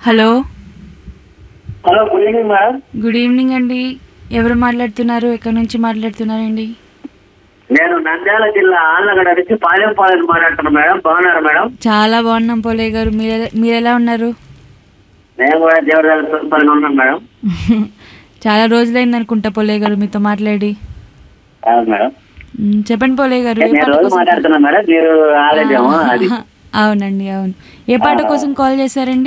Hello hello good evening madam good evening అండి ఎవరు మాట్లాడుతున్నారు ఎక్కడి నుంచి మాట్లాడుతున్నారండి నేను నంద్యాల జిల్లా ఆళ్ళగడ్డ నుంచి పాలెం పాలెం మాట్లాడుతున్నాను మేడం బాగున్నారు మేడం చాలా బాగున్నాం పోలే గారు మీరు మీరు ఎలా ఉన్నారు నేను కూడా దేవదాల సూపర్గా ఉన్నాను మేడం చాలా రోజులైంది అనుకుంటా పోలే గారు మీతో మాట్లాడి అవును మేడం మ్, చెప్పండి పోలే గారు ఏ నేను పాట రోజు కోసం మాట్లాడుతున్నా మేడం మీరు ఆలేదేమో అది అవునండి అవును ఏ పాట కోసం కాల్ చేశారండి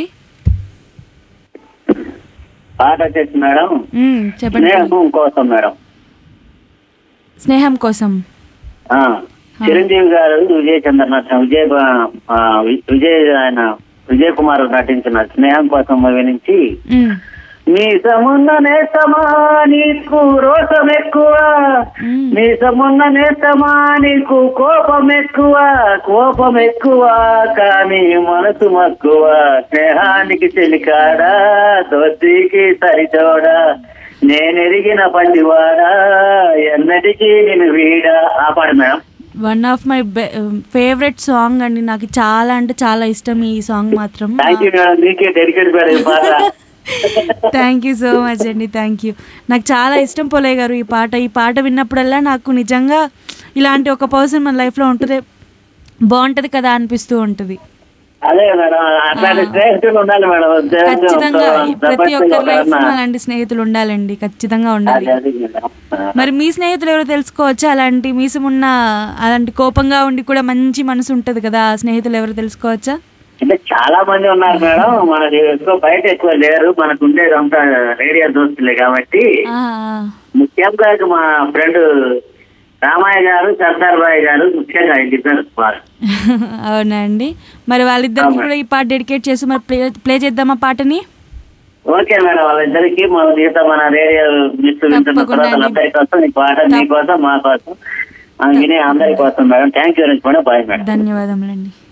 పాట వచ్చేసి మేడం మ్, చెప్పండి స్నేహం కోసం మేడం స్నేహం కోసం ఆ, చిరంజీవి గారు విజయ్ చంద్రనాథ్ విజయ్ ఆ, విజయ్ ఆయన విజయ్ కుమార్ నటించిన స్నేహం కోసం మూవీ నుంచి మ్, నీ సమున్న నేస్తమా నీకు రోషం ఎక్కువ మ్. నీ సమున్న నేస్తమా నీకు కోపం ఎక్కువ కోపం ఎక్కువ కానీ మనసు మక్కువ స్నేహానికి చెలికాడా దోస్తికి సరిచోడా నేనెరిగిన పండివాడా ఎన్నటికీ నేను వీడా ఆ పాడు madam one of my favourite song అండి నాకు చాలా అంటే చాలా ఇష్టం ఈ సాంగ్ మాత్రం థ్యాంక్ యూ మేడం మీకే డెడికేట్ మేడం ఈ పాట థ్యాంక్ యూ సో మచ్ అండి థ్యాంక్ యూ నాకు చాలా ఇష్టం పోలే గారు ఈ పాట ఈ పాట విన్నప్పుడల్లా నాకు నిజంగా ఇలాంటి ఒక పర్సన్ మన లైఫ్లో ఉంటుంది బాగుంటుంది కదా అనిపిస్తూ ఉంటుంది అదే మేడం అట్లాంటి స్నేహితులు ఉండాలి మేడం ఖచ్చితంగా ప్రతి ఒక్కరి లైఫ్ ఎవరన్నా- అలాంటి స్నేహితులు ఉండాలండి ఖచ్చితంగా అదే ఉండాలి అదే మేడం. మరి మీ స్నేహితులు ఎవరో తెలుసుకోవచ్చా అలాంటి మీసమున్న అలాంటి కోపంగా ఉండి కూడా మంచి మనసు ఉంటుంది కదా ఆ స్నేహితులు ఎవరో తెలుసుకోవచ్చా అంటే చాలా మంది ఉన్నారు మేడం మనకి ఎక్కువ బయట ఎక్కువ లేరు మనకు ఉండేది అంతా రేడియో దోస్తులే కాబట్టి ఆ, ముఖ్యంగా ఇక మా ఫ్రెండ్ రామయ్య గారు సర్దార్ బాయ్ గారు ముఖ్యంగా ఇద్దరు వారు అవునా అండి మరి వాళ్ళిద్దరికి కూడా ఈ పాట డెడికేట్ చేసి మరి ప్లే ప్లే చేద్దామా పాటని ఓకే మేడం వాళ్ళిద్దరికి మన మిగతా మన రేడియో మిస్ వింటున్న తప్పకుండా తర్వాత అండి. అందరి కోసం ఈ పాట మీ కోసం మా కోసం ఆ, వినే అందరి కోసం madam thank you very much madam bye madam ధన్యవాదములండి